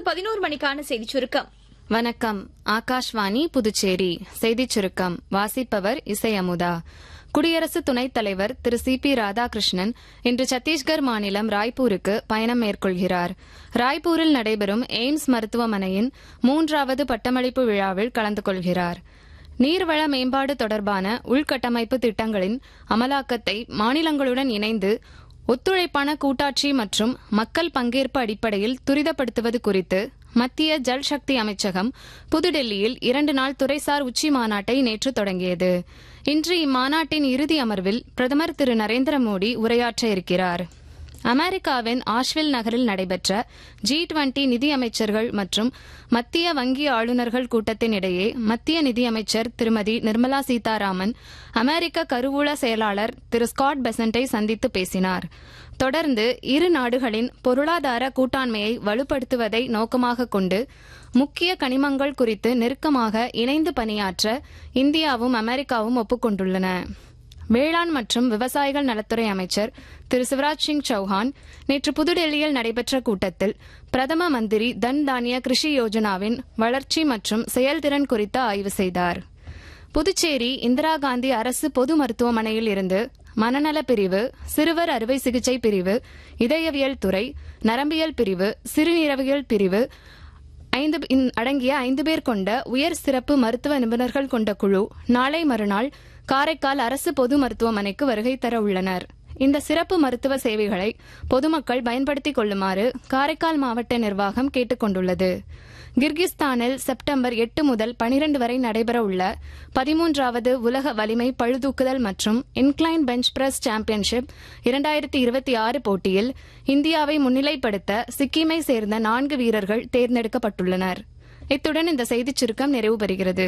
பதினோரு மணிக்கான செய்திச் சுருக்கம் வணக்கம் ஆகாஷ்வாணி புதுச்சேரி செய்திச் சுருக்கம் வாசிப்பவர் இசை அமுதா குடியரசு துணைத் தலைவர் திரு சி பி ராதாகிருஷ்ணன் இன்று சத்தீஸ்கர் மாநிலம் ராய்ப்பூருக்கு பயணம் மேற்கொள்கிறார் ராய்ப்பூரில் நடைபெறும் எய்ம்ஸ் மருத்துவமனையின் மூன்றாவது பட்டமளிப்பு விழாவில் கலந்து கொள்கிறார் நீர்வள மேம்பாடு தொடர்பான உள்கட்டமைப்பு திட்டங்களின் அமலாக்கத்தை மாநிலங்களுடன் இணைந்து ஒத்துழைப்பான கூட்டாட்சி மற்றும் மக்கள் பங்கேற்பு அடிப்படையில் துரிதப்படுத்துவது குறித்து மத்திய ஜல் சக்தி அமைச்சகம் புதுடெல்லியில் இரண்டு நாள் துறைசார் உச்சி மாநாட்டை நேற்று தொடங்கியது இன்று இம்மாநாட்டின் இறுதி அமர்வில் பிரதமர் திரு நரேந்திர மோடி உரையாற்ற இருக்கிறார் அமெரிக்காவின் ஆஷ்வில் நகரில் நடைபெற்ற ஜி டுவெண்டி நிதியமைச்சர்கள் மற்றும் மத்திய வங்கி ஆளுநர்கள் கூட்டத்தின் இடையே மத்திய நிதியமைச்சர் திருமதி நிர்மலா சீதாராமன் அமெரிக்க கருவூல செயலாளர் திரு ஸ்காட் பெசண்டை சந்தித்து பேசினார் தொடர்ந்து இரு நாடுகளின் பொருளாதார கூட்டாண்மையை வலுப்படுத்துவதை நோக்கமாக கொண்டு முக்கிய கனிமங்கள் குறித்து நெருக்கமாக இணைந்து பணியாற்ற இந்தியாவும் அமெரிக்காவும் ஒப்புக்கொண்டுள்ளன வேளாண் மற்றும் விவசாயிகள் நலத்துறை அமைச்சர் திரு சிவராஜ் சிங் சௌஹான் நேற்று புதுடெல்லியில் நடைபெற்ற கூட்டத்தில் பிரதம மந்திரி தன் தானிய கிருஷி யோஜனாவின் வளர்ச்சி மற்றும் செயல்திறன் குறித்து ஆய்வு செய்தார் புதுச்சேரி இந்திரா காந்தி அரசு பொது மருத்துவமனையில் இருந்து மனநல பிரிவு சிறுவர் அறுவை சிகிச்சை பிரிவு இதயவியல் துறை நரம்பியல் பிரிவு சிறுநீரவியல் பிரிவு ஐந்து அடங்கிய ஐந்து பேர் கொண்ட உயர் சிறப்பு மருத்துவ நிபுணர்கள் கொண்ட குழு நாளை மறுநாள் காரைக்கால் அரசு பொது மருத்துவமனைக்கு வருகை தர உள்ளனர் இந்த சிறப்பு மருத்துவ சேவைகளை பொதுமக்கள் பயன்படுத்திக் கொள்ளுமாறு காரைக்கால் மாவட்ட நிர்வாகம் கேட்டுக் கொண்டுள்ளது கிர்கிஸ்தானில் செப்டம்பர் எட்டு முதல் பனிரண்டு வரை நடைபெறவுள்ள பதிமூன்றாவது உலக வலிமை பழுதூக்குதல் மற்றும் இன்க்ளைன் பெஞ்ச் பிரஸ் சாம்பியன்ஷிப் இரண்டாயிரத்தி இருபத்தி ஆறு போட்டியில் இந்தியாவை முன்னிலைப்படுத்த சிக்கிமை சேர்ந்த நான்கு வீரர்கள் தேர்ந்தெடுக்கப்பட்டுள்ளனர் இத்துடன் இந்த செய்திச் சுருக்கம் நிறைவு பெறுகிறது